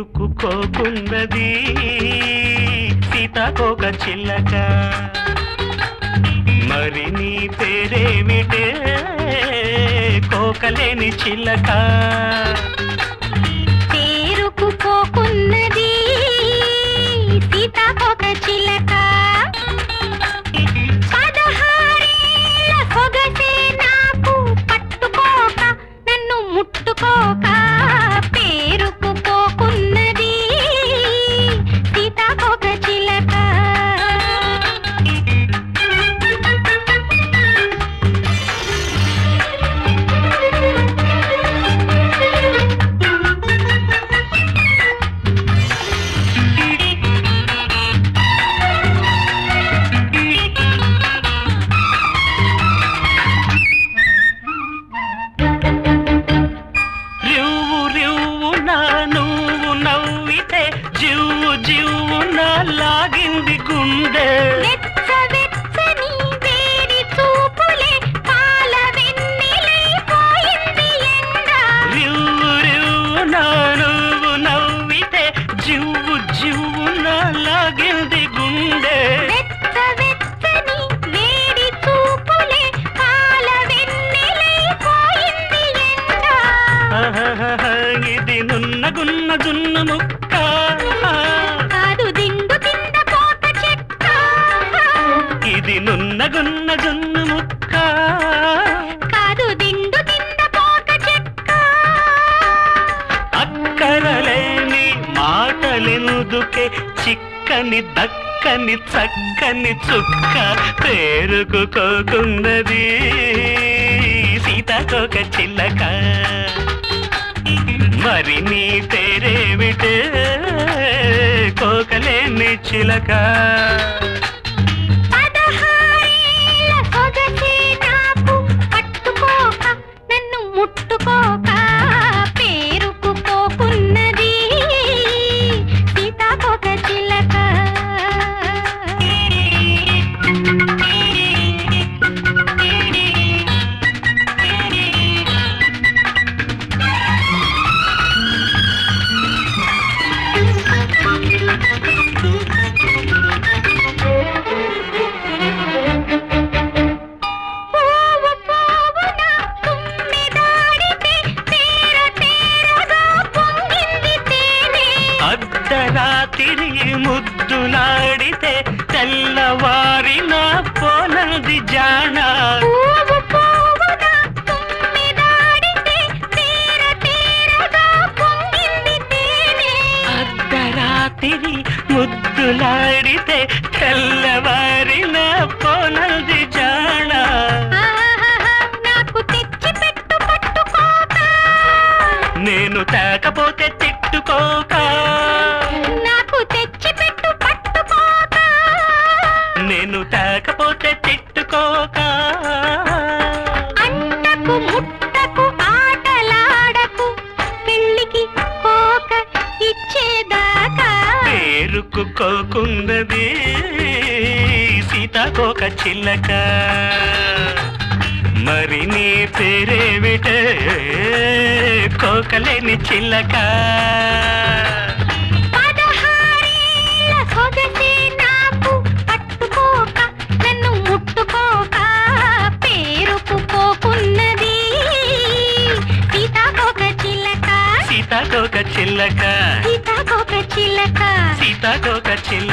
పేరుకుకోకున్నది సీతాకోక చిల్లక మరి నీ పేరేమిటే కోకలేని చిల్లక పేరుకుపోకున్నది సీతాకోక చిలక పదహారేళ్ల సొగసే నాకు పట్టుకోక నన్ను ముట్టుకోక పేరుకుపోకున్నది సీతాకోక చిలక రివ్వు రివ్వు నా నువ్వు నవ్వితే జివ్వు జివ్వు నా లాగింది గుండె వెచ్చ వెచ్చని వేడి చూపులే పాల వెన్నెలై పోయింది ఎండ రివ్వు రివ్వు నా నువ్వు నవ్వితే జివ్వు జివ్వు నా లాగింది గుండె వెచ్చ వెచ్చని వేడి చూపులే పాల వెన్నెలై పోయింది ఎండ ఆహాహాహా, ఇది నున్న గున్న జున్న ముక్క కాదు దిండు కింద పోత చెక్క ఇది నున్న గున్న జున్న ముక్క కాదు దిండు కింద పోత చెక్క అక్కరలేని మాటలెందుకే చిక్కని దక్కని చక్కని చుక్క పేరుకుకోకున్నది సీతాకోక చిల్లక మరి నీ పేరేమిటే కోకలేని చిలక పదహారేళ్ల సొగసే నాకు పట్టుకోక నన్ను ముట్టుకోక పేరుకుపోకున్నది సీతాకోక చిలక పువ్వు పువ్వున తుమ్మెదాడితే తేర తేరగా పొంగింది తేనె అర్ధరాత్రి ముద్దులాడితే తెల్లవారిన పోనది జాణ పువ్వు పువ్వున తుమ్మెదాడితే తేర తేరగా పొంగింది తేనె అర్ధరాత్రి ముద్దులాడితే తెల్లవారిన పోనది జాణ ఆహాహా, నాకు తెచ్చి పెట్టు పట్టుకోక నేను తేకపోతే తిట్టుకోక నాకు తెచ్చి పెట్టు పట్టుకోక నేను తేకపోతే తిట్టుకోక అంటకు ముట్టకు ఆటలాడకు పెళ్ళికి కోక ఇచ్చేదాకా పేరుకుకోకున్నది సీతాకోక చిల్లక మరి నీ పేరేమిటే కోకలేని చిల్లక పదహారేళ్ల సొగసే నాకు పట్టుకోక నన్ను ముట్టుకోక పేరుకుపోకున్నది సీతాకోక చిలక సీతాకోక చిల్లక సీతాకోక చిలక సీతాకోక చిల్లక